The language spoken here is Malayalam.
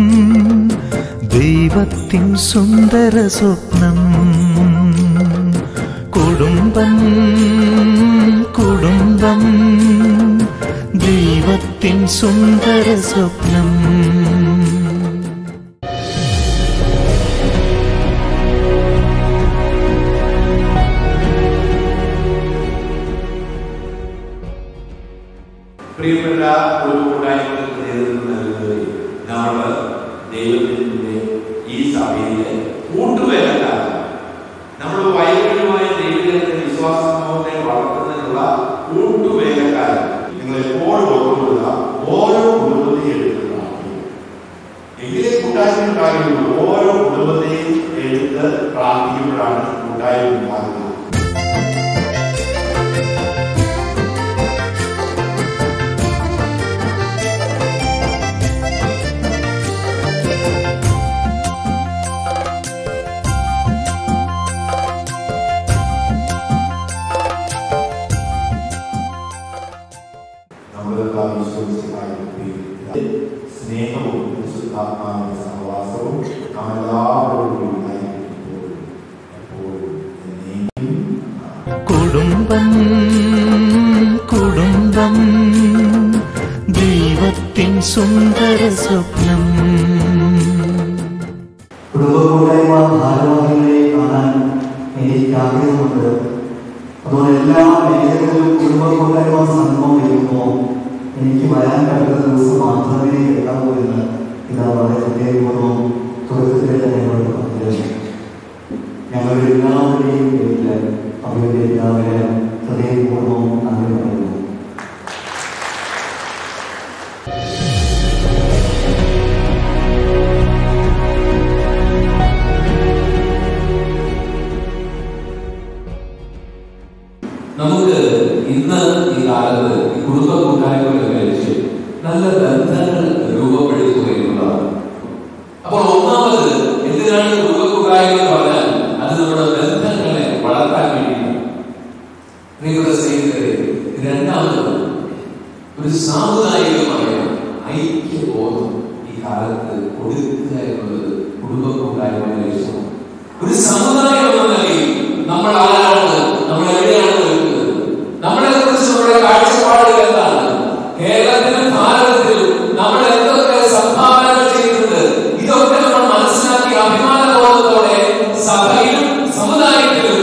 ദൈവത്തിൻ സുന്ദര സ്വപ്നം കുടുംബം കുടുംബം ദൈവത്തിൻ സുന്ദര സ്വപ്നം പ്രിയപ്പെട്ട ഒരു കൂട്ടായ്മകൾക്ക് നേതൃത്വം നൽകുന്നവരെ നമ്മൾ ദൈവത്തിന്റെ ഈ സഭയിലെ കൂട്ടുവേലക്കാരാണ് നമ്മൾ വൈകല്യമായ ദൈവത്തിന്റെ വിശ്വാസ സമൂഹത്തെ വളർത്തുന്നതിനുള്ള കൂട്ടുവേലക്കാരൻ നിങ്ങൾ എപ്പോഴും ഓർമ്മിക്കുക ഓരോ കുടുംബത്തെയും എടുത്ത് പ്രാർത്ഥിക്കും എങ്കിലേ കൂട്ടായ്മ ഉണ്ടാകുള്ളൂ ഓരോ കുടുംബത്തെയും എടുത്ത് പ്രാർത്ഥിക്കുമ്പോഴാണ് കൂട്ടായ്മ ഉണ്ടാകുന്നത് നമ്മളെല്ലാം വിശ്വസിക്കായി സ്നേഹവും വിശുദ്ധാത്മാവിന്റെ സഹവാസവും നാം എല്ലാവരോടും ഉണ്ടായിരിക്കുമ്പോൾ എപ്പോഴും എന്നേക്കും കുടുംബം കുടുംബം ദൈവത്തിൻ സുന്ദര സ്വപ്നം കുടുംബ കൂട്ടായ്മ ഭാരവാഹികളെ കാണാൻ എനിക്ക് ആഗ്രഹമുണ്ട് അതുകൊണ്ട് എല്ലാ മേഖലകളിലും കുടുംബ കൂട്ടായ്മ സംഗമം വരുമ്പോൾ എനിക്ക് വരാൻ കഴിയുന്ന ദിവസം മാത്രമേ എത്താവൂ എന്ന് ഇതാ വളരെ ഹൃദയപൂർവ്വം തുടക്കത്തിൽ തന്നെ എന്നോട് പറഞ്ഞിരുന്നു ഞങ്ങളുടെ എല്ലാവരുടെയും പേരിൽ അവരുടെ എല്ലാവരും ഹൃദയപൂർവ്വം നന്ദി പറയുന്നു നമുക്ക് ഇന്ന് ഈ കാലത്ത് ഈ കുടുംബ കൂട്ടായ്മകൾ കഴിച്ച് നല്ല ബന്ധങ്ങൾ രൂപപ്പെടുത്തുക എന്നുള്ളതാണ് അപ്പോൾ ഒന്നാമത് എന്തിനാണ് കുടുംബ കൂട്ടായ്മ എന്ന് പറഞ്ഞാൽ അത് നമ്മുടെ ബന്ധങ്ങളെ വളർത്താൻ വേണ്ടിയിട്ടാണ് പ്രിയപ്പെട്ട സ്നേഹിതരെ രണ്ടാമത് ഒരു സാമുദായികമായ ഐക്യബോധം ഈ കാലത്ത് കൊടുക്കുക എന്നുള്ളത് കുടുംബ കൂട്ടായ്മയുടെ ലക്ഷ്യമാണ് ഒരു സമുദായം എന്ന നിലയിൽ നമ്മൾ ആരാണ് നമ്മൾ എവിടെയാണ് നിൽക്കുന്നത് നമ്മളെ കുറിച്ച് നമ്മുടെ കാഴ്ചപ്പാടുകൾ എന്താണ് കേരളത്തിലും ഭാരതത്തിലും നമ്മൾ എന്തൊക്കെ സംഭാവനകൾ ചെയ്യുന്നുണ്ട് ഇതൊക്കെ നമ്മൾ മനസ്സിലാക്കി അഭിമാനബോധത്തോടെ സഭയിലും സമുദായത്തിലും